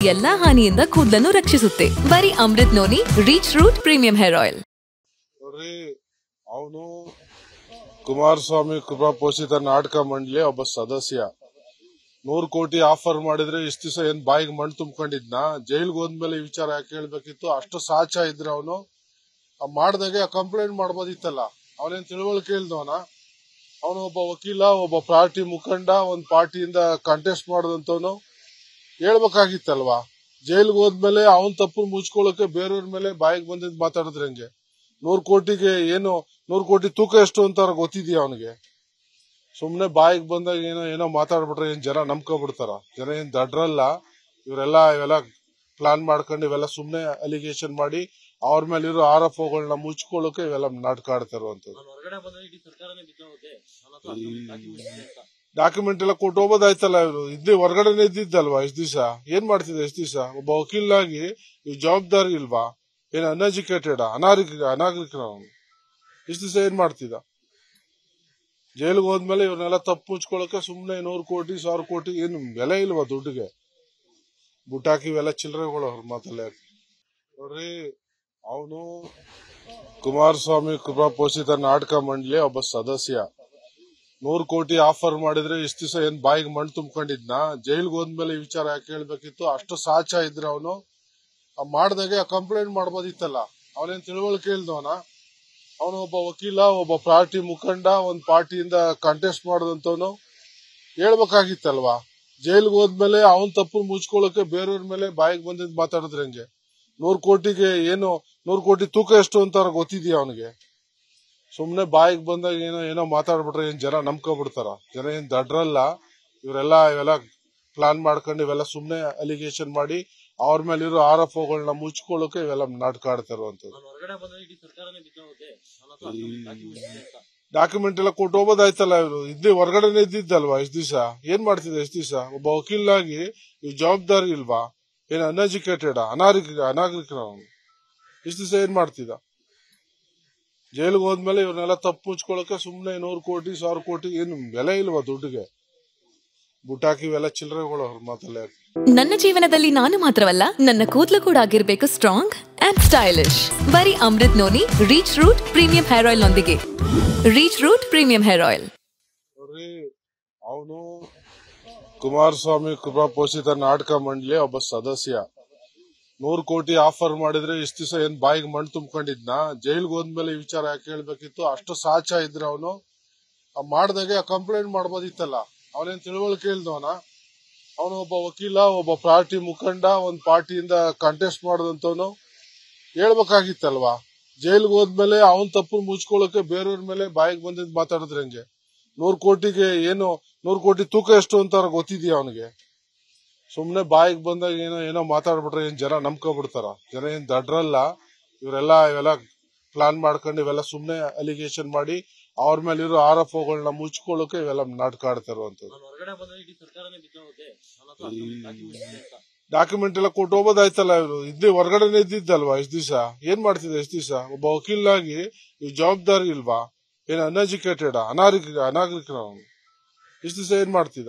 ಎಲ್ಲಾ ಹಾನಿಯಿಂದ ಕೂದಲನ್ನು ರಕ್ಷಿಸುತ್ತೆ ಬರೀ Amrut noni reach root premium hair oil ನೋಡ್ರಿ ಅವನು ಕುಮಾರಸ್ವಾಮಿ ಕೃಪಾ ಪೋಷಿತ ನಾಟಕ ಮಂಡಳಿ ಒಬ್ಬ ಸದಸ್ಯ ನೂರು ಕೋಟಿ ಆಫರ್ ಮಾಡಿದ್ರೆ ಇಷ್ಟ ದಿವಸ ಏನ್ ಬಾಯಿಗೆ ಮಣ್ಣು ತುಂಬ್ಕೊಂಡಿದ್ನ ಜೈಲ್ಗೆ ಹೋದ್ಮೇಲೆ ಈ ವಿಚಾರ ಯಾಕೆ ಹೇಳ್ಬೇಕಿತ್ತು ಅಷ್ಟು ಸಾಚ ಇದ್ರೆ ಅವನು ಮಾಡ್ದಾಗೆ ಕಂಪ್ಲೇಂಟ್ ಮಾಡ್ಬೋದಿತ್ತಲ್ಲ ಅವನೇನ್ ತಿಳುವಳಿಕೆ ಇಲ್ದವನ ಅವನು ಒಬ್ಬ ವಕೀಲ ಒಬ್ಬ ಪಾರ್ಟಿ ಮುಖಂಡ ಒಂದ್ ಪಾರ್ಟಿಯಿಂದ ಕಂಟೆಸ್ಟ್ ಮಾಡದಂತವನು ಹೇಳ್ಬೇಕಾಗಿತ್ತಲ್ವಾ ಜೈಲ್ಗೆ ಹೋದ್ಮೇಲೆ ಅವನ್ ತಪ್ಪು ಮುಚ್ಕೊಳ್ಳೋಕೆ ಬೇರೆಯವ್ರ ಮೇಲೆ ಬಾಯಿಗೆ ಬಂದಿದ್ ಮಾತಾಡಿದ್ರೆ ಹೆಂಗೆ ನೂರ್ ಕೋಟಿಗೆ ಏನು ನೂರ್ ಕೋಟಿ ತೂಕ ಎಷ್ಟು ಅಂತ ಗೊತ್ತಿದ್ಯಾ ಅವನಿಗೆ ಸುಮ್ನೆ ಬಾಯಿಗೆ ಬಂದಾಗ ಏನೋ ಏನೋ ಮಾತಾಡ್ಬಿಟ್ರೆ ಏನ್ ಜನ ನಂಬ್ಕೊಬಿಡ್ತಾರ ಜನ ಏನ್ ದಡ್ರಲ್ಲ ಇವರೆಲ್ಲ ಇವೆಲ್ಲ ಪ್ಲಾನ್ ಮಾಡ್ಕೊಂಡು ಇವೆಲ್ಲ ಸುಮ್ನೆ ಅಲಿಗೇಷನ್ ಮಾಡಿ ಅವ್ರ ಮೇಲೆ ಇರೋ ಆರೋಪಗಳನ್ನ ಮುಚ್ಕೊಳ್ಳೋಕೆ ಇವೆಲ್ಲ ನಾಟಕ ಆಡ್ತಾ ಇರುವಂತದ್ದು ನಾನು ಹೊರಗಡೆ ಬಂದ್ರೆ ಇಡೀ ಸರ್ಕಾರನೇ ಬಿದ್ದೋಗುತ್ತೆ ನನ್ನ ಹತ್ರ ಅಷ್ಟೊಂದು documents ಇದೆ ಅಂತ. ಡಾಕ್ಯುಮೆಂಟ್ ಎಲ್ಲ ಕೊಟ್ಟು ಹೋಗೋದಾಯ್ತಲ್ಲ ಇವರು ಇದ್ದೇ ಹೊರಗಡೆನೆ ಇದ್ದಿದ್ದಲ್ವಾ ಇಷ್ಟ ದಿವಸ ಏನ್ ಮಾಡ್ತಿದ್ದೆ ಇಷ್ಟ ದಿವಸ ಒಬ್ಬ ವಕೀಲಾಗಿ ಇವ್ ಜವಾಬ್ದಾರಿ ಇಲ್ವಾ ಏನ್ ಅನ್ಎಜುಕೇಟೆಡ್ ಅನಾಗರಿಕ ಅನಾಗರಿಕ ಅವನು ಇಷ್ಟ ದಿವಸ ಏನ್ ಮಾಡ್ತಿದ್ದ ಜೈಲಿಗೆ ಹೋದ್ಮೇಲೆ ಇವ್ರನ್ನೆಲ್ಲ ತಪ್ಪು ಮುಚ್ಕೊಳಕ್ಕೆ ಸುಮ್ನೆ ನೂರು ಕೋಟಿ ಸಾವಿರ ಕೋಟಿ ಏನು ಬೆಲೆ ಇಲ್ವಾ ದುಡ್ಡಿಗೆ ಬುಟ್ಟಾಕಿ ಇವೆಲ್ಲ ಚಿಲ್ಲರೆಗಳು ಅವ್ರ ಮಾತಲ್ಲ ನೋಡ್ರಿ ಅವನು ಕುಮಾರಸ್ವಾಮಿ ಕೃಪಾ ಪೋಷಿತ ನಾಟಕ ಮಂಡಳಿ ಒಬ್ಬ ಸದಸ್ಯ ನೂರು ಕೋಟಿ ಆಫರ್ ಮಾಡಿದ್ರೆ ಇಷ್ಟ ದಿವಸ ಏನ್ ಬಾಯಿಗೆ ಮಣ್ಣು ತುಂಬ್ಕೊಂಡಿದ್ನ ಜೈಲ್ಗೆ ಹೋದ್ಮೇಲೆ ಈ ವಿಚಾರ ಯಾಕೆ ಹೇಳ್ಬೇಕಿತ್ತು ಅಷ್ಟು ಸಾಚ ಇದ್ರೆ ಅವನು ಮಾಡ್ದಾಗೆ ಕಂಪ್ಲೇಂಟ್ ಮಾಡ್ಬೋದಿತ್ತಲ್ಲ ಅವನೇನ್ ತಿಳುವಳಿಕೆ ಇಲ್ದವನ ಅವನು ಒಬ್ಬ ವಕೀಲ ಒಬ್ಬ ಪಾರ್ಟಿ ಮುಖಂಡ ಒಂದ್ ಪಾರ್ಟಿಯಿಂದ ಕಂಟೆಸ್ಟ್ ಮಾಡದಂತವನು ಹೇಳ್ಬೇಕಾಗಿತ್ತಲ್ವಾ ಜೈಲ್ಗೆ ಹೋದ್ಮೇಲೆ ಅವನ್ ತಪ್ಪು ಮುಚ್ಕೊಳ್ಳೋಕೆ ಬೇರೆಯವ್ರ ಮೇಲೆ ಬಾಯಿಗೆ ಬಂದಿದ್ ಮಾತಾಡಿದ್ರೆ ಹೆಂಗೆ ನೂರ್ ಕೋಟಿಗೆ ಏನು ನೂರ್ ಕೋಟಿ ತೂಕ ಎಷ್ಟು ಅಂತ ಗೊತ್ತಿದ್ಯಾ ಅವನಿಗೆ ಸುಮ್ನೆ ಬಾಯಿಗೆ ಬಂದಾಗ ಏನೋ ಏನೋ ಮಾತಾಡ್ಬಿಟ್ರೆ ಏನ್ ಜನ ನಂಬ್ಕೊಬಿಡ್ತಾರ ಜನ ಏನ್ ದಡ್ರಲ್ಲ ಇವರೆಲ್ಲ ಇವೆಲ್ಲ ಪ್ಲಾನ್ ಮಾಡ್ಕೊಂಡು ಇವೆಲ್ಲ ಸುಮ್ನೆ ಅಲಿಗೇಷನ್ ಮಾಡಿ ಅವ್ರ ಮೇಲೆ ಇರೋ ಆರೋಪಗಳನ್ನ ಮುಚ್ಕೊಳ್ಳೋಕೆ ಇವೆಲ್ಲ ನಾಟಕ ಆಡ್ತಾ ಇರುವಂತದ್ದು ನಾನು ಹೊರಗಡೆ ಬಂದ್ರೆ ಇಡೀ ಸರ್ಕಾರನೇ ಬಿದ್ದೋಗುತ್ತೆ ನನ್ನ ಹತ್ರ ಅಷ್ಟೊಂದು documents ಇದೆ ಅಂತ. ಡಾಕ್ಯುಮೆಂಟ್ ಎಲ್ಲ ಕೊಟ್ಟು ಹೋಗೋದಾಯ್ತಲ್ಲ ಇವರು ಇದ್ದೇ ಹೊರಗಡೆನೆ ಇದ್ದಿದ್ದಲ್ವಾ ಇಷ್ಟ ದಿವಸ ಏನ್ ಮಾಡ್ತಿದ್ದೆ ಇಷ್ಟ ದಿವಸ ಒಬ್ಬ ವಕೀಲಾಗಿ ಇವ್ ಜವಾಬ್ದಾರಿ ಇಲ್ವಾ ಏನ್ ಅನ್ಎಜುಕೇಟೆಡ್ ಅನಾಗರಿಕ ಅನಾಗರಿಕ ಅವನು ಇಷ್ಟ ದಿವಸ ಏನ್ ಮಾಡ್ತಿದ್ದ ಜೈಲ್ಗೆ ಹೋದ್ಮೇಲೆ ಇವ್ರನ್ನೆಲ್ಲ ತಪ್ಪು ಮುಚ್ಕೊಳ್ಳೋಕೆ ಸುಮ್ನೆ ನೂರು ಕೋಟಿ ಸಾವಿರ ಕೋಟಿ ಏನು ಬೆಲೆ ಇಲ್ವಾ ದುಡ್ಡಿಗೆ ಬುಟ್ಟಾಕಿ ಇವೆಲ್ಲ ಚಿಲ್ಲರೆಗಳು ಅವ್ರ ಮಾತಲ್ಲ ನನ್ನ ಜೀವನದಲ್ಲಿ ನಾನು ಮಾತ್ರವಲ್ಲ ನನ್ನ ಕೂದಲು ಕೂಡ ಆಗಿರ್ಬೇಕು ಸ್ಟ್ರಾಂಗ್ ಅಂಡ್ ಸ್ಟೈಲಿಶ್ ಬರೀ Amrut noni reach root premium hair oil ನೊಂದಿಗೆ reach root premium hair oil ನೋಡ್ರಿ ಅವನು ಕುಮಾರಸ್ವಾಮಿ ಕೃಪಾ ಪೋಷಿತ ನಾಟಕ ಮಂಡಳಿ ಒಬ್ಬ ಸದಸ್ಯ ನೂರು ಕೋಟಿ ಆಫರ್ ಮಾಡಿದ್ರೆ ಇಷ್ಟ ದಿವಸ ಏನ್ ಬಾಯಿಗೆ ಮಣ್ಣು ತುಂಬ್ಕೊಂಡಿದ್ನ ಜೈಲ್ಗೆ ಹೋದ್ಮೇಲೆ ಈ ವಿಚಾರ ಯಾಕೆ ಹೇಳ್ಬೇಕಿತ್ತು ಅಷ್ಟು ಸಾಚ ಇದ್ರೆ ಅವನು ಮಾಡ್ದಾಗೆ ಕಂಪ್ಲೇಂಟ್ ಮಾಡ್ಬೋದಿತ್ತಲ್ಲ ಅವನೇನ್ ತಿಳುವಳಿಕೆ ಇಲ್ದವನ ಅವನು ಒಬ್ಬ ವಕೀಲ ಒಬ್ಬ ಪಾರ್ಟಿ ಮುಖಂಡ ಒಂದ್ ಪಾರ್ಟಿಯಿಂದ ಕಂಟೆಸ್ಟ್ ಮಾಡದಂತವನು ಹೇಳ್ಬೇಕಾಗಿತ್ತಲ್ವಾ ಜೈಲ್ಗೆ ಹೋದ್ಮೇಲೆ ಅವನ್ ತಪ್ಪು ಮುಚ್ಕೊಳ್ಳೋಕೆ ಬೇರೆಯವ್ರ ಮೇಲೆ ಬಾಯಿಗೆ ಬಂದಿದ್ ಮಾತಾಡಿದ್ರೆ ಹೆಂಗೆ ನೂರ್ ಕೋಟಿಗೆ ಏನು ನೂರ್ ಕೋಟಿ ತೂಕ ಎಷ್ಟು ಅಂತ ಗೊತ್ತಿದ್ಯಾ ಅವನಿಗೆ ಸುಮ್ನೆ ಬಾಯಿಗೆ ಬಂದಾಗ ಏನೋ ಏನೋ ಮಾತಾಡ್ಬಿಟ್ರೆ ಏನ್ ಜನ ನಂಬ್ಕೊಬಿಡ್ತಾರ ಜನ ಏನ್ ದಡ್ರಲ್ಲ ಇವರೆಲ್ಲ ಇವೆಲ್ಲ ಪ್ಲಾನ್ ಮಾಡ್ಕೊಂಡು ಇವೆಲ್ಲ ಸುಮ್ನೆ ಅಲಿಗೇಷನ್ ಮಾಡಿ ಅವ್ರ ಮೇಲೆ ಇರೋ ಆರೋಪಗಳನ್ನ ಮುಚ್ಕೊಳ್ಳೋಕೆ ಇವೆಲ್ಲ ನಾಟಕ ಆಡ್ತಾ ಇರುವಂತದ್ದು ನಾನು ಹೊರಗಡೆ ಬಂದ್ರೆ ಇಡೀ ಸರ್ಕಾರನೇ ಬಿದ್ದೋಗುತ್ತೆ ನನ್ನ ಹತ್ರ ಅಷ್ಟೊಂದು documents ಇದೆ ಅಂತ. ಡಾಕ್ಯುಮೆಂಟ್ ಎಲ್ಲ ಕೊಟ್ಟು ಹೋಗೋದಾಯ್ತಲ್ಲ ಇವರು ಇದ್ದೇ ಹೊರಗಡೆನೆ ಇದ್ದಿದ್ದಲ್ವಾ ಇಷ್ಟ ದಿವಸ ಏನ್ ಮಾಡ್ತಿದ್ದೆ ಇಷ್ಟ ದಿವಸ ಒಬ್ಬ ವಕೀಲಾಗಿ ಇವ್ ಜವಾಬ್ದಾರಿ ಇಲ್ವಾ ಏನ್ ಅನ್ಎಜುಕೇಟೆಡ್ ಅನಾಗರಿಕ ಅನಾಗರಿಕ ಅವನು ಇಷ್ಟ ದಿವಸ ಏನ್ ಮಾಡ್ತಿದ್ದ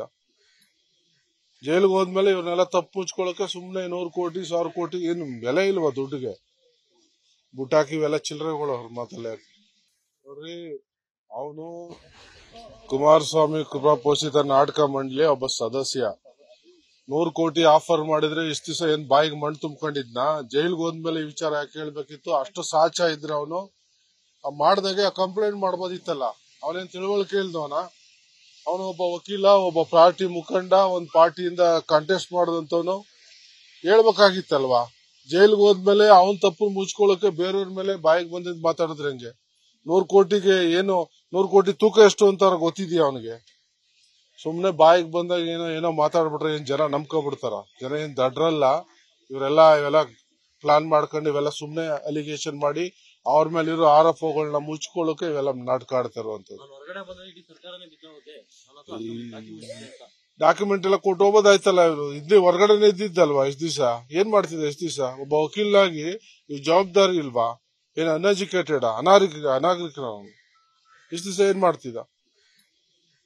ಜೈಲ್ಗೆ ಹೋದ್ಮೇಲೆ ಇವ್ರನ್ನೆಲ್ಲ ತಪ್ಪು ಮುಚ್ಕೊಳ್ಳೋಕೆ ಸುಮ್ನೆ ನೂರು ಕೋಟಿ ಸಾವಿರ ಕೋಟಿ ಏನು ಬೆಲೆ ಇಲ್ವಾ ದುಡ್ಡಿಗೆ ಬುಟ್ಟಾಕಿ ಇವೆಲ್ಲ ಚಿಲ್ಲರೆಗಳು ಅವ್ರ ಮಾತಲ್ಲ ನೋಡ್ರಿ ಅವನು ಕುಮಾರಸ್ವಾಮಿ ಕೃಪಾ ಪೋಷಿತ ನಾಟಕ ಮಂಡಳಿ ಒಬ್ಬ ಸದಸ್ಯ ನೂರು ಕೋಟಿ ಆಫರ್ ಮಾಡಿದ್ರೆ ಇಷ್ಟ ದಿವಸ ಏನ್ ಬಾಯಿಗೆ ಮಣ್ಣು ತುಂಬ್ಕೊಂಡಿದ್ನ ಜೈಲ್ಗೆ ಹೋದ್ಮೇಲೆ ಈ ವಿಚಾರ ಯಾಕೆ ಹೇಳ್ಬೇಕಿತ್ತು ಅಷ್ಟು ಸಾಚ ಇದ್ರೆ ಅವನು ಮಾಡ್ದಾಗೆ ಕಂಪ್ಲೇಂಟ್ ಮಾಡ್ಬೋದಿತ್ತಲ್ಲ ಅವನೇನ್ ತಿಳುವಳಿಕೆ ಇಲ್ದವನ ಅವನು ಒಬ್ಬ ವಕೀಲ ಒಬ್ಬ ಪಾರ್ಟಿ ಮುಖಂಡ ಒಂದ್ ಪಾರ್ಟಿಯಿಂದ ಕಂಟೆಸ್ಟ್ ಮಾಡದಂತವನು ಹೇಳ್ಬೇಕಾಗಿತ್ತಲ್ವಾ ಜೈಲ್ಗೆ ಹೋದ್ಮೇಲೆ ಅವನ್ ತಪ್ಪು ಮುಚ್ಕೊಳ್ಳೋಕೆ ಬೇರೆಯವ್ರ ಮೇಲೆ ಬಾಯಿಗೆ ಬಂದಿದ್ ಮಾತಾಡಿದ್ರೆ ಹೆಂಗೆ ನೂರ್ ಕೋಟಿಗೆ ಏನು ನೂರ್ ಕೋಟಿ ತೂಕ ಎಷ್ಟು ಅಂತ ಗೊತ್ತಿದ್ಯಾ ಅವನಿಗೆ ಸುಮ್ನೆ ಬಾಯಿಗೆ ಬಂದಾಗ ಏನೋ ಏನೋ ಮಾತಾಡ್ಬಿಟ್ರೆ ಏನ್ ಜನ ನಂಬ್ಕೊಬಿಡ್ತಾರ ಜನ ಏನ್ ದಡ್ರಲ್ಲ ಇವರೆಲ್ಲ ಇವೆಲ್ಲ ಪ್ಲಾನ್ ಮಾಡ್ಕೊಂಡು ಇವೆಲ್ಲ ಸುಮ್ನೆ ಅಲಿಗೇಷನ್ ಮಾಡಿ ಅವ್ರ ಮೇಲೆ ಇರೋ ಆರೋಪಗಳನ್ನ ಮುಚ್ಕೊಳ್ಳೋಕೆ ಇವೆಲ್ಲ ನಾಟಕ ಆಡ್ತಾ ಇರುವಂತದ್ದು ನಾನು ಹೊರಗಡೆ ಬಂದ್ರೆ ಇಡೀ ಸರ್ಕಾರನೇ ಬಿದ್ದೋಗುತ್ತೆ ನನ್ನ ಹತ್ರ ಅಷ್ಟೊಂದು documents ಇದೆ ಅಂತ. ಡಾಕ್ಯುಮೆಂಟ್ ಎಲ್ಲ ಕೊಟ್ಟು ಹೋಗೋದಾಯ್ತಲ್ಲ ಇವರು ಇದ್ದೇ ಹೊರಗಡೆನೆ ಇದ್ದಿದ್ದಲ್ವಾ ಇಷ್ಟ ದಿವಸ ಏನ್ ಮಾಡ್ತಿದ್ದೆ ಇಷ್ಟ ದಿವಸ ಒಬ್ಬ ವಕೀಲಾಗಿ ಇವ್ ಜವಾಬ್ದಾರಿ ಇಲ್ವಾ ಏನ್ ಅನ್ಎಜುಕೇಟೆಡ್ ಅನಾಗರಿಕ ಅನಾಗರಿಕ ಅವನು ಇಷ್ಟ ದಿವಸ ಏನ್ ಮಾಡ್ತಿದ್ದ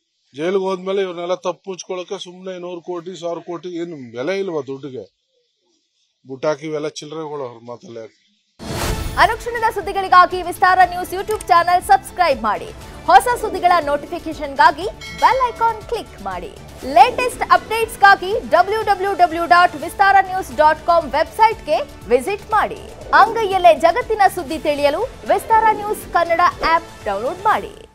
ಜೈಲ್ಗೆ ಹೋದ್ಮೇಲೆ ಇವ್ರನ್ನೆಲ್ಲ ತಪ್ಪು ಮುಚ್ಕೊಳ್ಳೋಕೆ ಸುಮ್ನೆ ನೂರು ಕೋಟಿ ಸಾವಿರ ಕೋಟಿ ಏನು ಬೆಲೆ ಇಲ್ವಾ ದುಡ್ಡಿಗೆ ಬುಟ್ಟಾಕಿ ಇವೆಲ್ಲ ಚಿಲ್ಲರೆಗಳು ಅವ್ರ ಮಾತಲ್ಲೇ ಅನುಕ್ಷಣದ ಸುದ್ದಿಗಳಿಗಾಗಿ Vistara news YouTube channel subscribe ಮಾಡಿ ಹೊಸ ಸುದ್ದಿಗಳ ನೋಟಿಫಿಕೇಶನ್ಗಾಗಿ ಬೆಲ್ ಐಕಾನ್ ಕ್ಲಿಕ್ ಮಾಡಿ ಲೇಟೆಸ್ಟ್ ಅಪ್ಡೇಟ್ಸ್ಗಾಗಿ W W W dot Vistara news dot com ವೆಬ್ಸೈಟ್ಗೆ ವಿಸಿಟ್ ಮಾಡಿ ಅಂಗೈಯಲ್ಲೇ ಜಗತ್ತಿನ ಸುದ್ದಿ ತಿಳಿಯಲು Vistara news Kannada app download ಮಾಡಿ